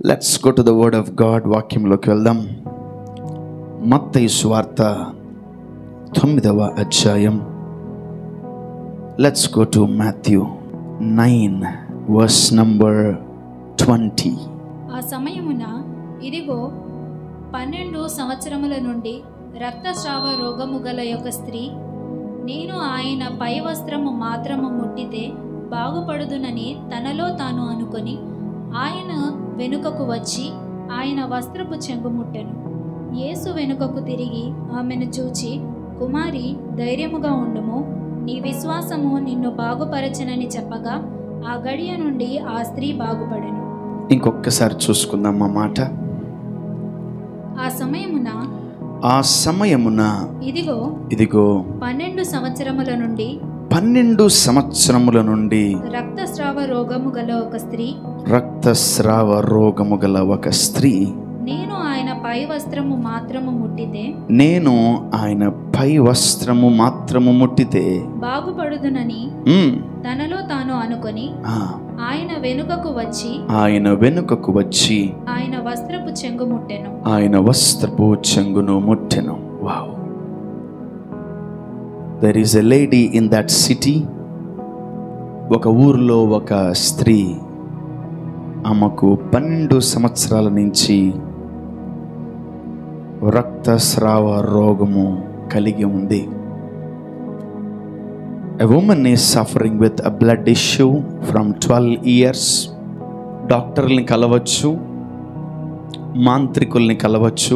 Let's go to the word of God వాక్యంలోకి వెళ్దాం మత్తయి స్వార్త తొమ్మిదవ అధ్యాయం let's go to Matthew nine verse number twenty ఆ సమయమున ఇదిగో పన్నెండు సంవత్సరముల నుండి రక్తస్రావ రోగము గల యొక్క స్త్రీ నేను ఆయన పై వస్త్రము మాత్రము ముట్టితే బాగుపడుదునని తనలో తాను అనుకొని ఆయన వెనుకకు వచ్చి ఆయన వస్త్రపు చెంగు ముట్టెను యేసు వెనుకకు తిరిగి ఆమెను చూచి కుమారి ధైర్యముగా ఉండుము నీ విశ్వాసము నిన్ను బాగుపరచనని చెప్పగా ఆ గడియ నుండి ఆ స్త్రీ బాగుపడెను ఇంకొకసారి చూసుకుందాం మా మాట ఆ సమయమున ఆ సమయమున ఇదిగో ఇదిగో పన్నెండు సంవత్సరముల నుండి పన్నెండు సంవత్సరముల నుండి రక్తస్రావ రోగము గల ఒక స్త్రీ రక్తస్రావ రోగము గల ఒక స్త్రీ నేను ఆయన పై వస్త్రము మాత్రము ముట్టితే నేను ఆయన పై వస్త్రము మాత్రము ముట్టితే బాగుపడుదునని మ్, తనలో తాను అనుకొని ఆ, ఆయన వెనుకకు వచ్చి ఆయన వెనుకకు వచ్చి ఆయన వస్త్రపు చెంగు ముట్టెను ఆయన వస్త్రపు చెంగును ముట్టెను wow there is a lady in that city ఒక ఊర్లో ఒక స్త్రీ ఆమెకు పన్నెండు సంవత్సరాల నుంచి రక్తస్రావ రోగము కలిగి ఉంది a woman is suffering with a blood issue from twelve years డాక్టర్ని కలవచ్చు మాంత్రికుల్ని కలవచ్చు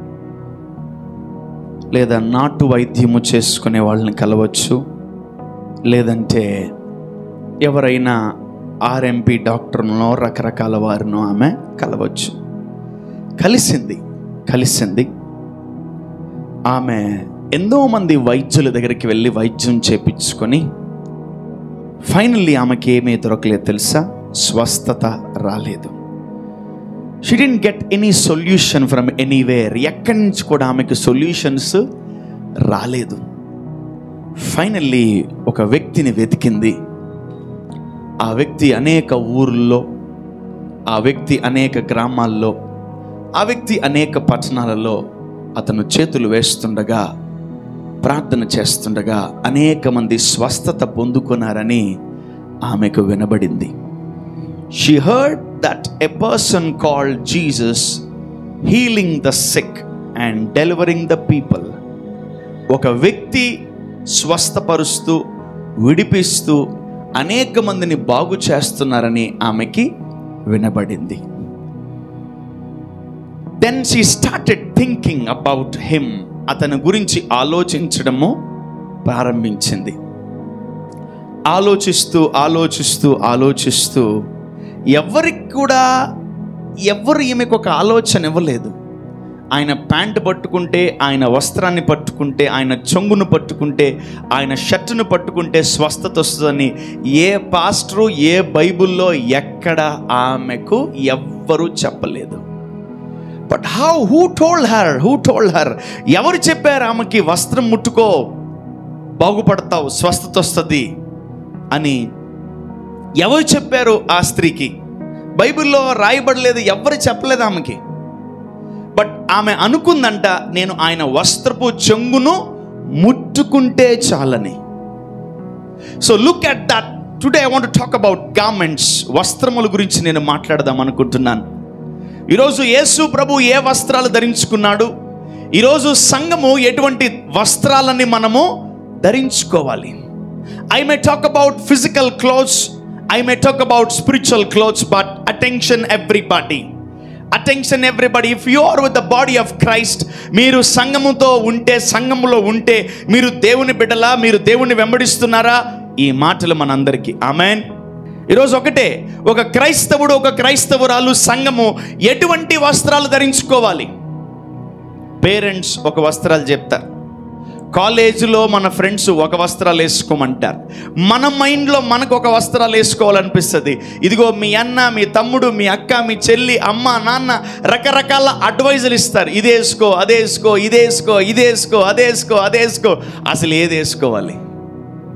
లేదా నాటు వైద్యము చేసుకునే వాళ్ళని కలవచ్చు లేదంటే ఎవరైనా ఆర్ఎంపీ డాక్టర్నో రకరకాల వారినో ఆమె కలవచ్చు కలిసింది కలిసింది ఆమె ఎంతో మంది వైద్యుల దగ్గరికి వెళ్ళి వైద్యం చేపించుకొని ఫైనల్లీ ఆమెకి ఏమీ దొరకలేదు తెలుసా స్వస్థత రాలేదు she didn't get any solution from anywhere ఎక్కడి నుంచి కూడా ఆమెకు సొల్యూషన్స్ రాలేదు ఫైనల్లీ ఒక వ్యక్తిని వెతికింది ఆ వ్యక్తి అనేక ఊర్లలో ఆ వ్యక్తి అనేక గ్రామాల్లో ఆ వ్యక్తి అనేక పట్టణాలలో అతను చేతులు వేస్తుండగా ప్రార్థన చేస్తుండగా అనేక మంది స్వస్థత పొందుకున్నారని ఆమెకు వినబడింది she heard that a person called Jesus healing the sick and delivering the people ఒక వ్యక్తి స్వస్థపరుస్తూ విడిపిస్తూ అనేక మందిని బాగు చేస్తున్నారని ఆమెకి వినబడింది then she started thinking about him అతని గురించి ఆలోచించడము ప్రారంభించింది ఆలోచిస్తూ ఆలోచిస్తూ ఆలోచిస్తూ ఎవరికి కూడా ఎవరు ఈమెకు ఒక ఆలోచన ఇవ్వలేదు ఆయన ప్యాంటు పట్టుకుంటే ఆయన వస్త్రాన్ని పట్టుకుంటే ఆయన చెంగును పట్టుకుంటే ఆయన షర్టును పట్టుకుంటే స్వస్థత వస్తుందని ఏ పాస్టరు ఏ బైబిల్లో ఎక్కడ ఆమెకు ఎవ్వరూ చెప్పలేదు but how who told her who told her ఎవరు చెప్పారు ఆమెకి వస్త్రం ముట్టుకో బాగుపడతావు స్వస్థత వస్తుంది అని ఎవరు చెప్పారు ఆ స్త్రీకి బైబిల్లో రాయబడలేదు ఎవరు చెప్పలేదు ఆమెకి బట్ ఆమె అనుకుందంట నేను ఆయన వస్త్రపు చెంగును ముట్టుకుంటే చాలని so look at that today I want talk about garments వస్త్రముల గురించి నేను మాట్లాడదాం అనుకుంటున్నాను ఈరోజు యేసు ప్రభు ఏ వస్త్రాలు ధరించుకున్నాడు ఈరోజు సంఘము ఎటువంటి వస్త్రాలని మనము ధరించుకోవాలి I may talk about physical clothes I may talk about spiritual clothes but attention everybody attention everybody if you are with the body of Christ మీరు సంఘముతో ఉంటే సంఘములో ఉంటే మీరు దేవుని బిడ్డలా మీరు దేవుని వెంబడిస్తున్నారా ఈ మాటలు మనందరికీ ఆమెన్ ఈరోజు ఒకటే ఒక క్రైస్తవుడు ఒక క్రైస్తవురాలు సంఘము ఎటువంటి వస్త్రాలు ధరించుకోవాలి పేరెంట్స్ ఒక వస్త్రాలు చెప్తారు కాలేజీలో మన ఫ్రెండ్స్ ఒక వస్త్రాలు వేసుకోమంటారు మన మైండ్లో మనకు ఒక వస్త్రాలు వేసుకోవాలనిపిస్తుంది ఇదిగో మీ అన్న మీ తమ్ముడు మీ అక్క మీ చెల్లి అమ్మ నాన్న రకరకాల అడ్వైజులు ఇస్తారు ఇది వేసుకో అదే వేసుకో ఇది వేసుకో ఇది వేసుకో అదే వేసుకో అదే వేసుకో అసలు ఏది వేసుకోవాలి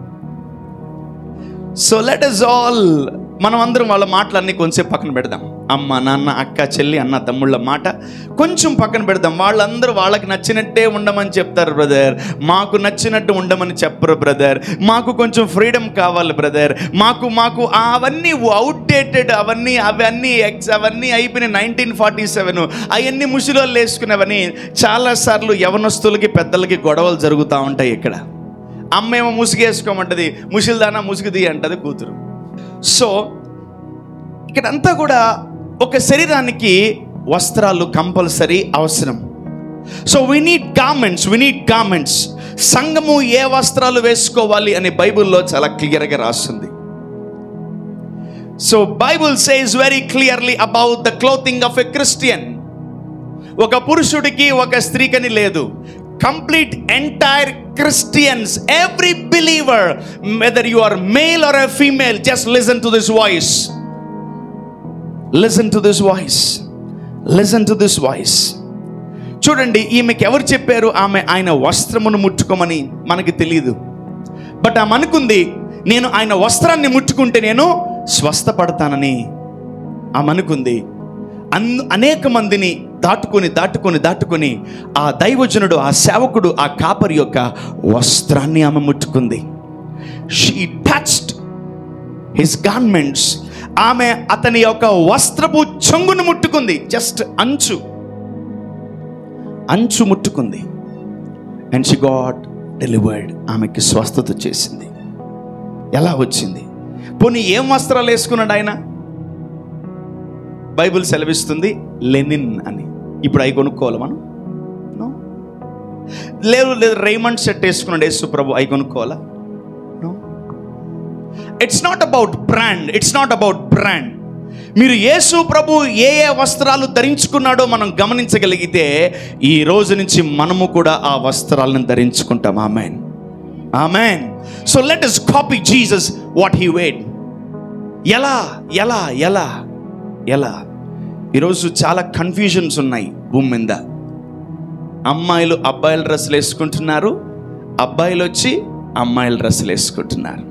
సో లెట్ ఇస్ ఆల్ మనం అందరం వాళ్ళ మాటలన్నీ కొంచెంసేపు పక్కన పెడదాం అమ్మ నాన్న అక్క చెల్లి అన్న తమ్ముళ్ళ మాట కొంచెం పక్కన పెడదాం వాళ్ళందరూ వాళ్ళకి నచ్చినట్టే ఉండమని చెప్తారు బ్రదర్ మాకు నచ్చినట్టు ఉండమని చెప్పరు బ్రదర్ మాకు కొంచెం ఫ్రీడమ్ కావాలి బ్రదర్ మాకు మాకు అవన్నీ అవుట్డేటెడ్ అవన్నీ అవన్నీ ఎక్స్ అవన్నీ అయిపోయినాయి నైన్టీన్ ఫార్టీ సెవెన్ అవన్నీ ముసిలో వేసుకునేవని చాలాసార్లు యవనస్తులకి పెద్దలకి గొడవలు జరుగుతూ ఉంటాయి ఇక్కడ అమ్మ ఏమో ముసుగేసుకోమంటది ముసిల్దానా ముసుగుది అంటది కూతురు సో ఇక్కడంతా కూడా ఒక శరీరానికి వస్త్రాలు కంపల్సరీ అవసరం so we need garments we need garments సంఘము ఏ వస్త్రాలు వేసుకోవాలి అని బైబిల్లో చాలా క్లియర్గా రాస్తుంది so Bible says very clearly about the clothing of a Christian ఒక పురుషుడికి ఒక స్త్రీకని లేదు complete entire Christians every believer whether you are male or a female just listen to this voice listen to this voice listen to this voice చూడండి ఈమెకి ఎవరు చెప్పారు ఆమె ఆయన వస్త్రమును ముట్టుకోమని మనకి తెలియదు బట్ ఆమె అనుకుంది నేను ఆయన వస్త్రాన్ని ముట్టుకుంటే నేను స్వస్థపడతానని ఆమె అనుకుంది అన్ అనేక మందిని దాటుకొని దాటుకొని దాటుకొని ఆ దైవజనుడు ఆ సేవకుడు ఆ కాపరి యొక్క వస్త్రాన్ని ఆమె ముట్టుకుంది షీ టచ్డ్ హిస్ గార్మెంట్స్ ఆమె అతని యొక్క వస్త్రపు చెంగును ముట్టుకుంది జస్ట్ అంచు అంచు ముట్టుకుంది అండ్ షీ గాట్ డెలివర్డ్ ఆమెకి స్వస్థత చేసింది ఎలా వచ్చింది పోనీ ఏం వస్త్రాలు వేసుకున్నాడు ఆయన బైబిల్ సెలవిస్తుంది లెనిన్ అని ఇప్పుడు అవి కొనుక్కోవాలి మనం No. లేదు లేదు రైమండ్ సెట్ వేసుకున్నాడు యేసు ప్రభు అవి కొనుక్కోవాలా no it's not about brand it's not about brand మీరు యేసు ప్రభు ఏ ఏ వస్త్రాలు ధరించుకున్నాడో మనం గమనించగలిగితే ఈ రోజు నుంచి మనము కూడా ఆ వస్త్రాలను ధరించుకుంటాం amen amen so let us copy Jesus what he weared ఎలా ఎలా ఎలా ఎలా ఈరోజు చాలా కన్ఫ్యూజన్స్ ఉన్నాయి భూమి మీద అమ్మాయిలు అబ్బాయిల డ్రెస్సులు వేసుకుంటున్నారు అబ్బాయిలు వచ్చి అమ్మాయిల డ్రెస్సులు వేసుకుంటున్నారు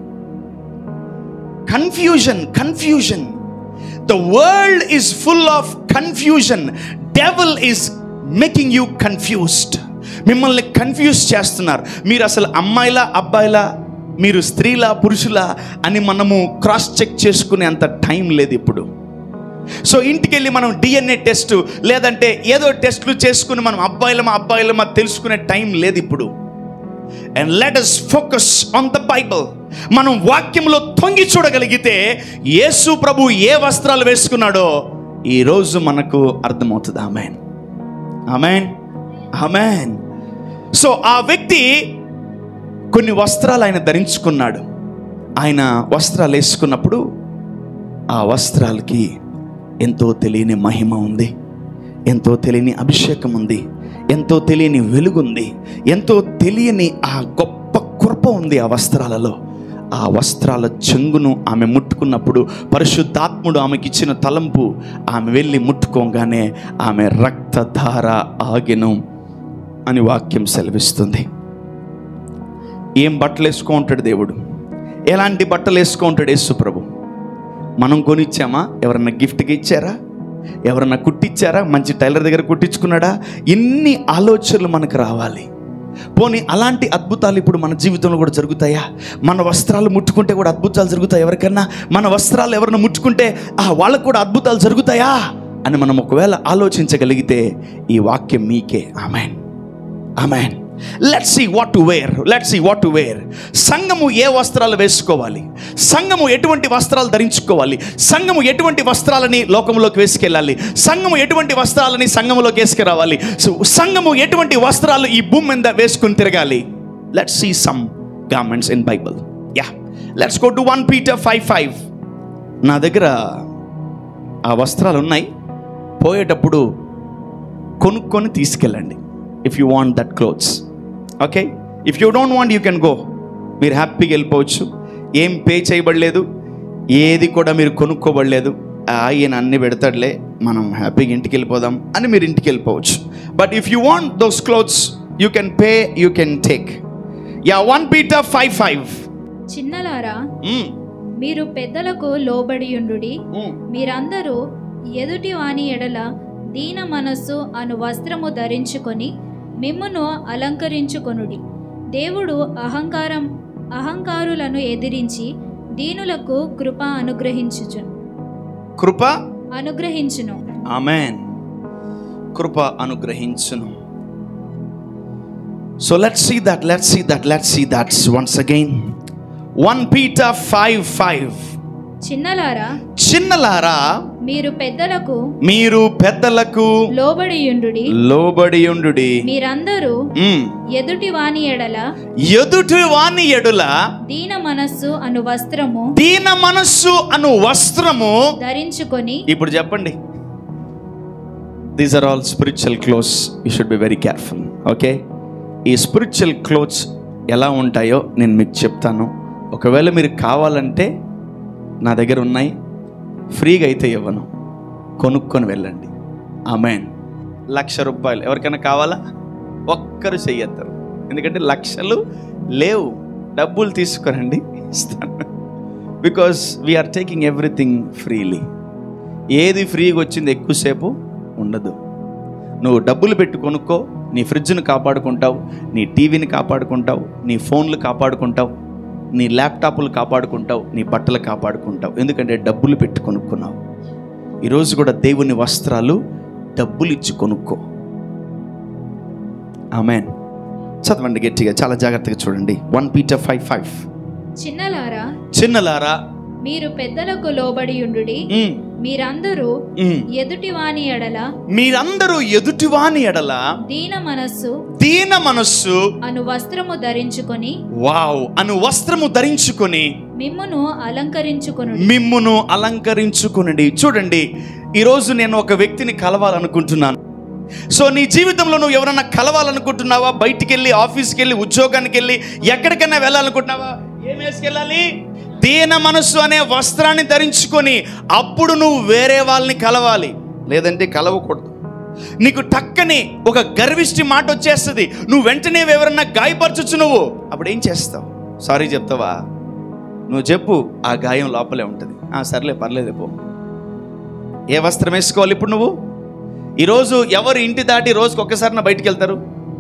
confusion confusion the world is full of confusion devil is making you confused మిమ్మల్ని కన్ఫ్యూజ్ చేస్తున్నారు మీరు అసలు అమ్మాయిలా అబ్బాయిలా మీరు స్త్రీలా పురుషులా అని మనము క్రాస్ చెక్ చేసుకునే అంత టైం లేదు ఇప్పుడు సో ఇంటికి వెళ్ళి మనం డిఎన్ఏ టెస్ట్ లేదంటే ఏదో టెస్ట్లు చేసుకుని మనం అబ్బాయిలమా అబ్బాయిలమా తెలుసుకునే టైం లేదు ఇప్పుడు and let us focus on the Bible మనం వాక్యంలో తొంగి చూడగలిగితే యేసు ప్రభు ఏ వస్త్రాలు వేసుకున్నాడో ఈరోజు మనకు అర్థమవుతుంది ఆమెన్ ఆమెన్ ఆమెన్ సో ఆ వ్యక్తి కొన్ని వస్త్రాలు ఆయన ధరించుకున్నాడు ఆయన వస్త్రాలు వేసుకున్నప్పుడు ఆ వస్త్రాలకి ఎంతో తెలియని మహిమ ఉంది ఎంతో తెలియని అభిషేకం ఉంది ఎంతో తెలియని వెలుగుంది ఎంతో తెలియని ఆ గొప్ప కృప ఉంది ఆ వస్త్రాలలో ఆ వస్త్రాల చెంగును ఆమె ముట్టుకున్నప్పుడు పరిశుద్ధాత్ముడు ఆమెకి ఇచ్చిన తలంపు ఆమె వెళ్ళి ముట్టుకోగానే ఆమె రక్తధార ఆగెను అని వాక్యం సెలవిస్తుంది ఏం బట్టలు వేసుకో ఉంటాడు దేవుడు ఎలాంటి బట్టలు వేసుకో ఉంటాడు యేసు ప్రభు మనం కొనిచ్చామా ఎవరన్నా గిఫ్ట్కి ఇచ్చారా ఎవరన్నా కుట్టించారా మంచి టైలర్ దగ్గర కుట్టించుకున్నాడా ఇన్ని ఆలోచనలు మనకు రావాలి పోనీ అలాంటి అద్భుతాలు ఇప్పుడు మన జీవితంలో కూడా జరుగుతాయా మన వస్త్రాలు ముట్టుకుంటే కూడా అద్భుతాలు జరుగుతాయి ఎవరికన్నా మన వస్త్రాలు ఎవరైనా ముట్టుకుంటే ఆ వాళ్ళకు కూడా అద్భుతాలు జరుగుతాయా అని మనం ఒకవేళ ఆలోచించగలిగితే ఈ వాక్యం మీకే amen amen let see what to wear let see what to wear సంఘము ఏ వస్త్రాలు వేసుకోవాలి సంఘము ఎటువంటి వస్త్రాలు ధరించుకోవాలి సంఘము ఎటువంటి వస్త్రాలని లోకంలోకి వేసుకెళ్ళాలి సంఘము ఎటువంటి వస్త్రాలని సంఘములోకి వేసుకురావాలి సో సంఘము ఎటువంటి వస్త్రాలు ఈ భూమి మీద వేసుకుని తిరగాలి let see some garments in Bible yeah let's go to one Peter five five నా దగ్గర ఆ వస్త్రాలు ఉన్నాయి పోయేటప్పుడు కొనుక్కొని తీసుకెళ్ళండి if you want that clothes okay if you don't want you can go మీరు హ్యాపీగా వెళ్ళిపోవచ్చు ఏం పే చేయబడలేదు ఏది కూడా మీరు కొనుక్కోబడలేదు ఆ, ఈయన అన్ని పెడతాడులే మనం హ్యాపీగా ఇంటికి వెళ్ళిపోదాం అని మీరు ఇంటికి వెళ్ళిపోవచ్చు but if you want those clothes you can pay you can take yeah one Peter five five చిన్నలారా మీరు పెద్దలకు లోబడియుండుడి మీరందరూ ఎదుటి వాని ఎడల దీన మనస్సు అను వస్త్రము ధరించుకొని మిమ్మును అలంకరించుకొనుడి దేవుడు అహంకారం అహంకారులను ఎదిరించి దీనులకు కృప అనుగ్రహించుచు కృప అనుగ్రహించును ఆమెన్ కృప అనుగ్రహించును so let's see that let's see that let's see that's once again one Peter five five చిన్నలారా చిన్నలారా మీరు పెద్దలకు మీరు పెద్దలకు లోబడియుండుడి లోబడియుండు మీరందరూ ఎదుటి వాని ఎడల ఎదుటి వాని ఎడుల దీన మనస్సు అను వస్త్రము దీన మనస్సు అను వస్త్రము ధరించుకొని ఇప్పుడు చెప్పండి these are all spiritual clothes you should be very careful okay ఈ స్పిరిచువల్ క్లోత్స్ ఎలా ఉంటాయో నేను మీకు చెప్తాను ఒకవేళ మీరు కావాలంటే నా దగ్గర ఉన్నాయి ఫ్రీగా అయితే ఇవ్వను కొనుక్కొని వెళ్ళండి ఆమెన్ లక్ష రూపాయలు ఎవరికైనా కావాలా ఒక్కరు చెయ్యొద్దారు ఎందుకంటే లక్షలు లేవు డబ్బులు తీసుకురండి ఇస్తాను because we are taking everything freely ఏది ఫ్రీగా వచ్చింది ఎక్కువసేపు ఉండదు నువ్వు డబ్బులు పెట్టి కొనుక్కో నీ ఫ్రిడ్జ్ని కాపాడుకుంటావు నీ టీవీని కాపాడుకుంటావు నీ ఫోన్లు కాపాడుకుంటావు నీ ల్యాప్టాప్లు కాపాడుకుంటావు నీ బట్టలు కాపాడుకుంటావు ఎందుకంటే డబ్బులు పెట్టి కొనుక్కున్నావు ఈరోజు కూడా దేవుని వస్త్రాలు డబ్బులు ఇచ్చి కొనుక్కో ఆమెన్ చదవండి గట్టిగా చాలా జాగ్రత్తగా చూడండి వన్ పీటర్ ఫైవ్ ఫైవ్ చిన్నలారా చిన్నలారా మీరు పెద్దలకు లోబడియుండుడి ఉమ్, మీరందరూ ఉమ్. ఎదుటి వాని ఎడల మీరందరూ ఎదుటివాని ఎడల దీన మనస్సు దీన మనస్సు అను వస్త్రము ధరించుకొని వావ్ అను వస్త్రము ధరించుకొని మిమ్మును అలంకరించుకొను మిమ్మును అలంకరించుకునండి చూడండి ఈరోజు నేను ఒక వ్యక్తిని కలవాలనుకుంటున్నాను సో నీ జీవితంలో నువ్వు ఎవరన్నా కలవాలనుకుంటున్నావా బయటికి వెళ్ళి ఆఫీస్కి వెళ్ళి ఉద్యోగానికి వెళ్ళి ఎక్కడికైనా వెళ్ళాలనుకుంటున్నావా ఏం వేసుకెళ్ళాలి దీన మనస్సు అనే వస్త్రాన్ని ధరించుకొని అప్పుడు నువ్వు వేరే వాళ్ళని కలవాలి లేదంటే కలవకూడదు నీకు టక్కని ఒక గర్విష్టి మాట వచ్చేస్తుంది నువ్వు వెంటనే ఎవరన్నా గాయపరచచ్చు నువ్వు అప్పుడు ఏం చేస్తావు సారీ చెప్తావా నువ్వు చెప్పు ఆ గాయం లోపలే ఉంటుంది ఆ సర్లే పర్లేదు పో ఏ వస్త్రం వేసుకోవాలి ఇప్పుడు నువ్వు ఈరోజు ఎవరు ఇంటి దాటి రోజుకి ఒక్కసారి బయటికి వెళ్తారు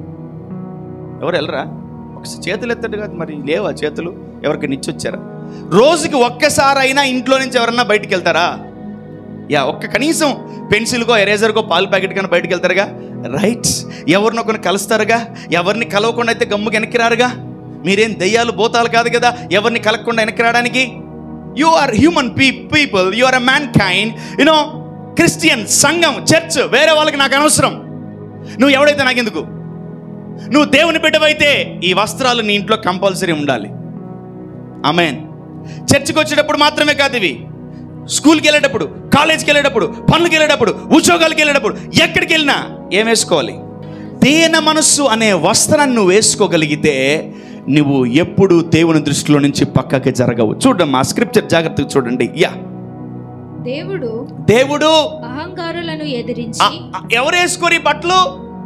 ఎవరు వెళ్ళరా ఒకసారి చేతులు ఎత్తాడు కాదు మరి లేవా చేతులు ఎవరికి నిచ్చొచ్చారా రోజుకి ఒక్కసారి అయినా ఇంట్లో నుంచి ఎవరన్నా బయటికి వెళ్తారా యా ఒక్క కనీసం పెన్సిల్కో ఎరేజర్కో పాలు ప్యాకెట్ కన్నా బయటికి వెళ్తారుగా రైట్ ఎవరినొకరిని కలుస్తారుగా ఎవరిని కలవకుండా అయితే గమ్ముకి వెనక్కి రారుగా మీరేం దెయ్యాలు భూతాలు కాదు కదా ఎవరిని కలగకుండా వెనక్కి రావడానికి యు ఆర్ హ్యూమన్ పీ people you are a mankind you know Christian సంఘం చర్చ్ వేరే వాళ్ళకి నాకు అనవసరం నువ్వు ఎవడైతే నాకెందుకు నువ్వు దేవుని బిడ్డవైతే ఈ వస్త్రాలు నీ ఇంట్లో కంపల్సరీ ఉండాలి ఆమెన్ చర్చికి వచ్చేటప్పుడు మాత్రమే కాదు ఇవి స్కూల్కి వెళ్ళేటప్పుడు కాలేజ్కి వెళ్ళేటప్పుడు పనులకు వెళ్ళేటప్పుడు ఉద్యోగాలకు వెళ్ళేటప్పుడు ఎక్కడికి వెళ్ళినా ఏం వేసుకోవాలి దీన మనస్సు అనే వస్త్రాన్ని నువ్వు వేసుకోగలిగితే నువ్వు ఎప్పుడు దేవుని దృష్టిలో నుంచి పక్కకి జరగవు చూడమ్మా ఆ స్క్రిప్చర్ జాగ్రత్తగా చూడండి యా దేవుడు దేవుడు అహంకారులను ఆ- ఎదిరించి ఆ- ఎవరు వేసుకోరు ఈ బట్టలు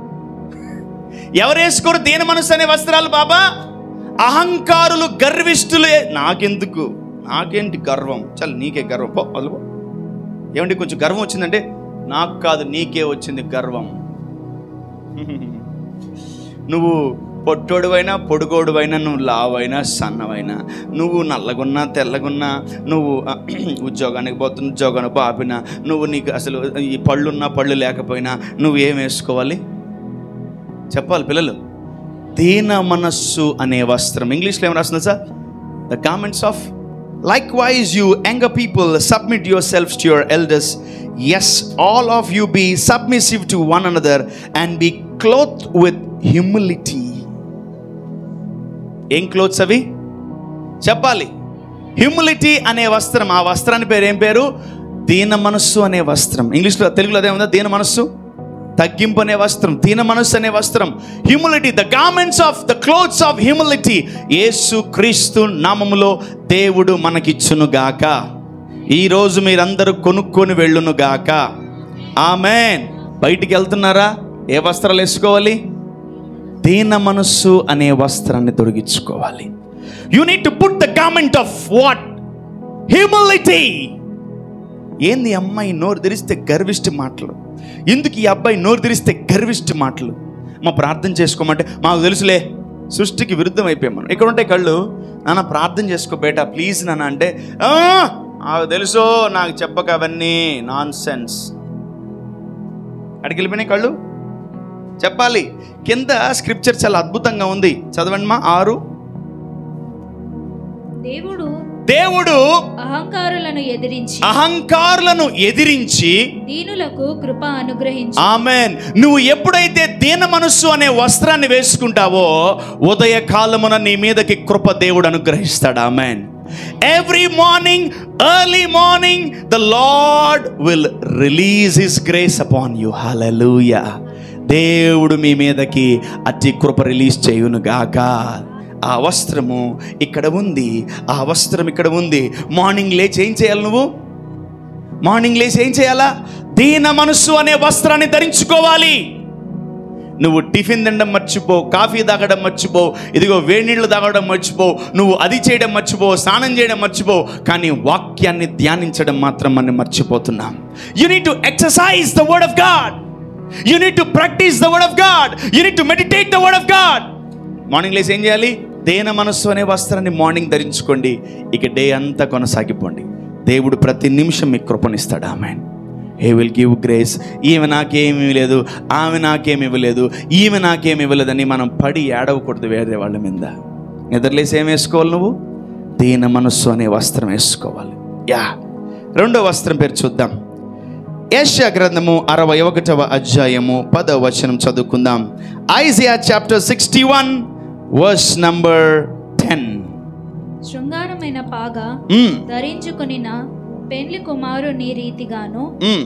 ఎవరు వేసుకోరు దీన మనసు అనే వస్త్రాలు బాబా అహంకారులు గర్విష్ఠులే నాకెందుకు నాకేంటి గర్వం చల్ నీకే గర్వం పో వదిలి పో. ఏమండి కొంచెం గర్వం వచ్చిందంటే నాకు కాదు నీకే వచ్చింది గర్వం నువ్వు పొట్టోడువైనా పొడుగోడువైనా నువ్వు లావైనా సన్నవైనా నువ్వు నల్లగున్నా తెల్లగున్నా నువ్వు ఆ, ఉద్యోగానికి పోతున్న ఉద్యోగానికి ఆపినా నువ్వు నీకు అసలు ఈ పళ్ళున్నా పళ్ళు లేకపోయినా నువ్వు ఏం వేసుకోవాలి చెప్పాలి పిల్లలు దీన మనస్సు అనే వస్త్రం ఇంగ్లీష్లో ఏం రాస్తుంది sir the garments of likewise you younger people submit yourselves to your elders yes all of you be submissive to one another and be clothed with humility ఏం క్లోత్స్ అవి చెప్పాలి హ్యూమిలిటీ అనే వస్త్రం ఆ వస్త్రాన్ని పేరు ఏం పేరు దీన మనస్సు అనే వస్త్రం ఇంగ్లీష్లో తెలుగులో అదే ఉందా దీన మనస్సు తగ్గింపు అనే వస్త్రం దీన మనస్సు అనే వస్త్రం humility the garments of the clothes of humility Yesu Kristu నామములో దేవుడు మనకిచ్చును గాక ఈరోజు మీరందరూ కొనుక్కొని వెళ్ళును గాక ఆమెన్ బయటికి వెళ్తున్నారా ఏ వస్త్రాలు వేసుకోవాలి దీన మనస్సు అనే వస్త్రాన్ని తొలగించుకోవాలి you need to put the garment of what humility ఏంది ఈ అమ్మాయి నోరు తెరిస్తే గర్విష్టి మాటలు ఎందుకు ఈ అబ్బాయి నోరు తెరిస్తే గర్విష్టి మాటలు మా ప్రార్థన చేసుకోమంటే మాకు తెలుసులే సృష్టికి విరుద్ధం అయిపోయాం మనం ఇక్కడ ఉంటే కళ్ళు నాన్న ప్రార్థన చేసుకో బేటా ప్లీజ్ నాన్న అంటే "ఆ, నాకు తెలుసు నాకు చెప్పక అవన్నీ నాన్ సెన్స్ అడిగి వెళ్ళిపోయినాయి కళ్ళు చెప్పాలి కింద స్క్రిప్చర్ చాలా అద్భుతంగా ఉంది చదవండి మా ఆరు దేవుడు దేవుడు అహంకారులను ఎదిరించి అహంకారులను ఎదిరించి దీనులకు కృప అనుగ్రహించి ఆమెన్ నువ్వు ఎప్పుడైతే దీన మనస్సు అనే వస్త్రాన్ని వేసుకుంటావో ఉదయ కాలమున నీ మీదకి కృప దేవుడు అనుగ్రహిస్తాడు amen every morning early morning the Lord will release his grace upon you hallelujah దేవుడు మీ మీదకి అతి కృప రిలీజ్ చేయును గాక ఆ వస్త్రము ఇక్కడ ఉంది ఆ వస్త్రం ఇక్కడ ఉంది మార్నింగ్ లేచి ఏం చేయాలి నువ్వు మార్నింగ్ లేచి ఏం చేయాలా దీన మనస్సు అనే వస్త్రాన్ని ధరించుకోవాలి నువ్వు టిఫిన్ తినడం మర్చిపో కాఫీ తాగడం మర్చిపో ఇదిగో వేడి నీళ్ళు తాగడం మర్చిపో నువ్వు అది చేయడం మర్చిపో స్నానం చేయడం మర్చిపో కానీ వాక్యాన్ని ధ్యానించడం మాత్రం మనం మర్చిపోతున్నాం you need to exercise the word of God you need to practise the word of God you need to meditate the word of God morning లేసి ఏం చేయాలి దేన మనస్సు అనే వస్త్రాన్ని మార్నింగ్ ధరించుకోండి ఇక డే అంతా కొనసాగిపోండి దేవుడు ప్రతి నిమిషం మీకు కృపనిస్తాడు ఆమె హే విల్ గివ్ గ్రేస్ ఈమె నాకేమి ఇవ్వలేదు ఆమె నాకేమి ఇవ్వలేదు ఈమె నాకేమి ఇవ్వలేదని మనం పడి ఏడవకూడదు వేరే వాళ్ళ మీద నిద్రలేసి ఏం వేసుకోవాలి నువ్వు దీన మనస్సు అనే వస్త్రం వేసుకోవాలి యా రెండో వస్త్రం పేరు చూద్దాం ఏషియా గ్రంథము అరవై ఒకటవ అధ్యాయము పదవ వచనం చదువుకుందాం Isaiah chapter sixty one verse number ten శృంగారమైన పాగ ధరించుకొనిన పెండ్లి కుమారుని రీతిగాను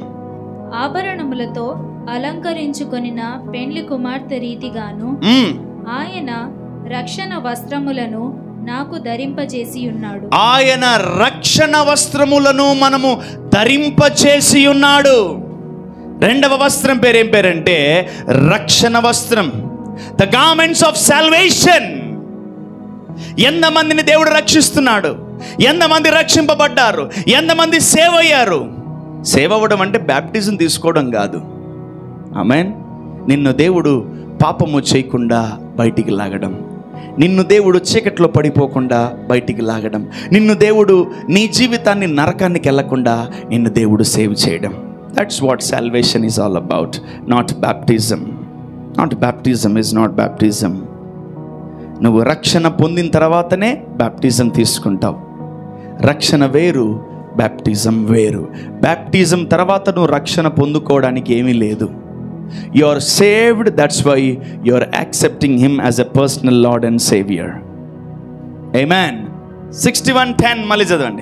ఆభరణములతో అలంకరించుకొనిన పెండ్లి కుమార్తె రీతిగాను ఆయన రక్షణ వస్త్రములను నాకు ధరింపజేసి ఉన్నాడు ఆయన రక్షణ వస్త్రములను మనము ధరింపచేసి ఉన్నాడు రెండవ వస్త్రం పేరు ఏం పేరంటే రక్షణ వస్త్రం ద గార్మెంట్స్ ఆఫ్ సాల్వేషన్ ఎంతమందిని దేవుడు రక్షిస్తున్నాడు ఎంతమంది రక్షింపబడ్డారు ఎంతమంది సేవ్ అయ్యారు సేవ్ అవ్వడం అంటే బ్యాప్టిజం తీసుకోవడం కాదు ఆమెన్ నిన్ను దేవుడు పాపము చేయకుండా బయటికి లాగడం నిన్ను దేవుడు చీకట్లో పడిపోకుండా బయటికి లాగడం నిన్ను దేవుడు నీ జీవితాన్ని నరకానికి వెళ్లకుండా నిన్ను దేవుడు సేవ్ చేయడం that's what salvation is all about not baptism not baptism is not baptism నువ్వు రక్షణ పొందిన తర్వాతనే బ్యాప్టిజం తీసుకుంటావు రక్షణ వేరు బ్యాప్టిజం వేరు బ్యాప్టిజం తర్వాత నువ్వు రక్షణ పొందుకోవడానికి ఏమీ లేదు you are saved that's why you are accepting him as a personal lord and saviour amen sixty one ten మళ్ళీ చదవండి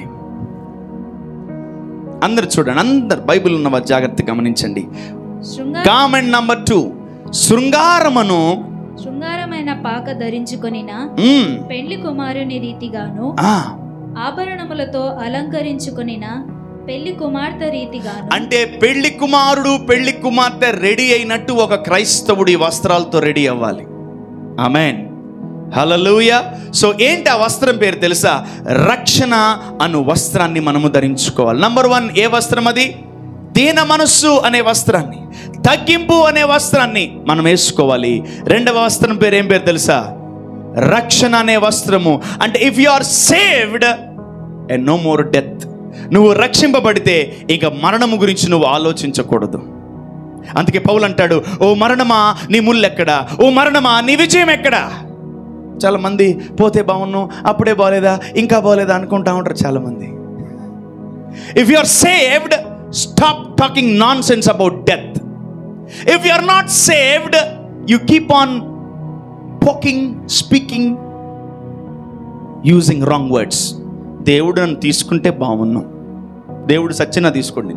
అందరు చూడండి అందరు బైబిల్ ఉన్న వారు జాగ్రత్త గమనించండి శృంగార కామెంట్ నంబర్ టూ శృంగారమును శృంగారమైన పాక ధరించుకొనిన మ్మ్, పెండ్లి కుమారుని రీతిగాను ఆ, ఆభరణములతో అలంకరించుకొనిన పెళ్లి కుమార్తె రీతిగాను అంటే పెళ్లి కుమారుడు పెళ్లి కుమార్తె రెడీ అయినట్టు ఒక క్రైస్తవుడి వస్త్రాలతో రెడీ అవ్వాలి ఆమెన్ హలలుయ సో ఏంటి ఆ వస్త్రం పేరు తెలుసా రక్షణ అను వస్త్రాన్ని మనము ధరించుకోవాలి నంబర్ వన్ ఏ వస్త్రం అది దీన మనస్సు అనే వస్త్రాన్ని తగ్గింపు అనే వస్త్రాన్ని మనం వేసుకోవాలి రెండవ వస్త్రం పేరు ఏం పేరు తెలుసా రక్షణ అనే వస్త్రము అంటే if you are saved and no more death నువ్వు రక్షింపబడితే ఇక మరణము గురించి నువ్వు ఆలోచించకూడదు అందుకే పౌలు అంటాడు ఓ మరణమా నీ ముల్లెక్కడా ఓ మరణమా నీ విజయం ఎక్కడా చాలా మంది పోతే బాగున్నాం అప్పుడే బాగలేదా ఇంకా బాగలేదా అనుకుంటా ఉంటారు చాలా మంది if you are saved stop talking nonsense about death if you are not saved you keep on poking speaking using wrong words దేవుడు నన్ను తీసుకుంటే బాగున్నాం దేవుడు సచ్చినా తీసుకోండి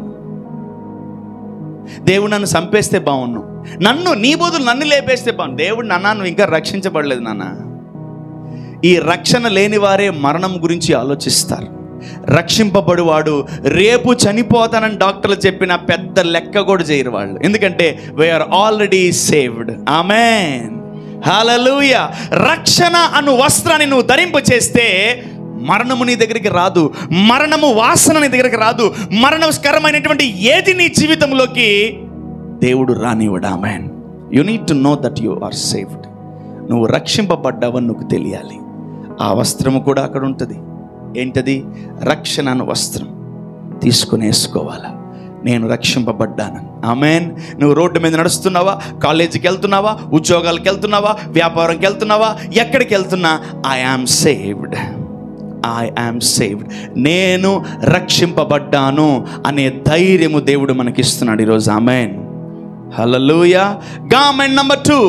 దేవుడు నన్ను చంపేస్తే బాగున్నాం నన్ను నీ బదులు నన్ను లేపేస్తే బాగుండు దేవుడు నాన్న నువ్వు ఇంకా రక్షించబడలేదు నాన్న ఈ రక్షణ లేని వారే మరణం గురించి ఆలోచిస్తారు రక్షింపబడువాడు రేపు చనిపోతానని డాక్టర్లు చెప్పిన పెద్ద లెక్క కూడా చేయరు వాళ్ళు ఎందుకంటే we are already saved amen hallelujah రక్షణ అను వస్త్రాన్ని నువ్వు ధరింప చేస్తే మరణము నీ దగ్గరికి రాదు మరణము వాసన నీ దగ్గరికి రాదు మరణకరమైనటువంటి ఏది నీ జీవితంలోకి దేవుడు రానివ్వడా man you need to know that you are saved నువ్వు రక్షింపబడ్డావని నువ్వు తెలియాలి ఆ వస్త్రము కూడా అక్కడ ఉంటుంది ఏంటది రక్షణ అన్న వస్త్రం తీసుకుని వేసుకోవాలా నేను రక్షింపబడ్డాను ఆమెన్ నువ్వు రోడ్డు మీద నడుస్తున్నావా కాలేజీకి వెళ్తున్నావా ఉద్యోగాలకు వెళ్తున్నావా వ్యాపారంకి వెళ్తున్నావా ఎక్కడికి వెళ్తున్నా I am saved I am saved నేను రక్షింపబడ్డాను అనే ధైర్యము దేవుడు మనకిస్తున్నాడు ఈరోజు amen hallelujah garment number two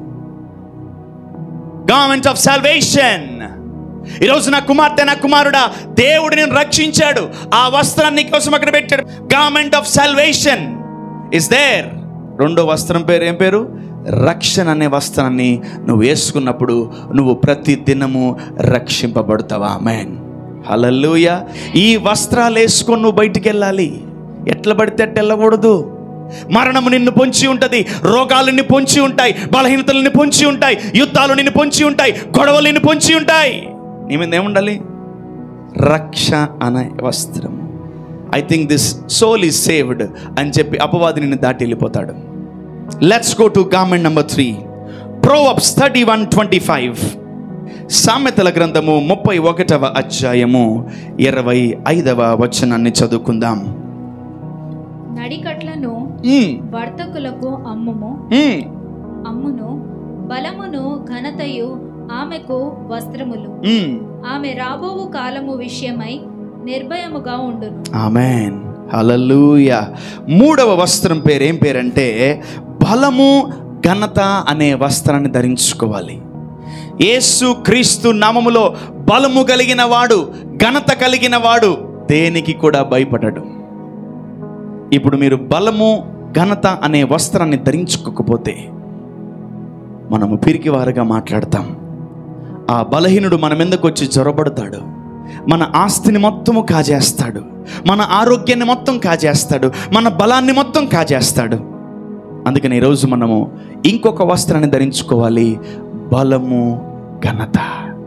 garment of salvation ఈరోజు నా కుమార్తె నా కుమారుడా దేవుడు నేను రక్షించాడు ఆ వస్త్రాన్ని కోసం అక్కడ పెట్టాడు garment of salvation is there రెండో వస్త్రం పేరు ఏం పేరు రక్షణ అనే వస్త్రాన్ని నువ్వు వేసుకున్నప్పుడు నువ్వు ప్రతి దినము రక్షింపబడతావా మ్యాన్ హలల్లుయ ఈ వస్త్రాలు వేసుకొని నువ్వు బయటికి వెళ్ళాలి ఎట్లా పడితే అట్ట వెళ్ళకూడదు మరణము నిన్ను పొంచి ఉంటది రోగాలు నిన్ను పొంచి ఉంటాయి బలహీనతలు నిన్ను పొంచి ఉంటాయి యుద్ధాలు నిన్ను పొంచి ఉంటాయి గొడవలు నిన్ను పొంచి ఉంటాయి నీ మీద ఏముండాలి రక్ష అనే వస్త్రం I think this soul is saved అని చెప్పి అపవాది నిన్ను దాటి వెళ్ళిపోతాడు let's go to garment number three Proverbs thirty one twenty five సామెతల గ్రంథము ముప్పై ఒకటవ అధ్యాయము ఇరవై ఐదవ వచనాన్ని చదువుకుందాం నడికట్లను మ్మ్. వర్తకులకు అమ్ముము మ్మ్. అమ్మును బలమును ఘనతయు ఆమెకు వస్త్రములు మ్మ్. ఆమె రాబోవు కాలము విషయమై నిర్భయముగా ఉండును ఆమెన్ హలలుయ మూడవ వస్త్రం పేరు ఏం పేరంటే బలము ఘనత అనే వస్త్రాన్ని ధరించుకోవాలి యేసు క్రీస్తు నామములో బలము కలిగిన వాడు ఘనత కలిగిన వాడు దేనికి కూడా భయపడడు ఇప్పుడు మీరు బలము ఘనత అనే వస్త్రాన్ని ధరించుకోకపోతే మనము పిరికివారుగా మాట్లాడతాం ఆ బలహీనుడు మన మీదకి వచ్చి జొరబడతాడు మన ఆస్తిని మొత్తము కాజేస్తాడు మన ఆరోగ్యాన్ని మొత్తం కాజేస్తాడు మన బలాన్ని మొత్తం కాజేస్తాడు అందుకని ఈరోజు మనము ఇంకొక వస్త్రాన్ని ధరించుకోవాలి బలము ఘనత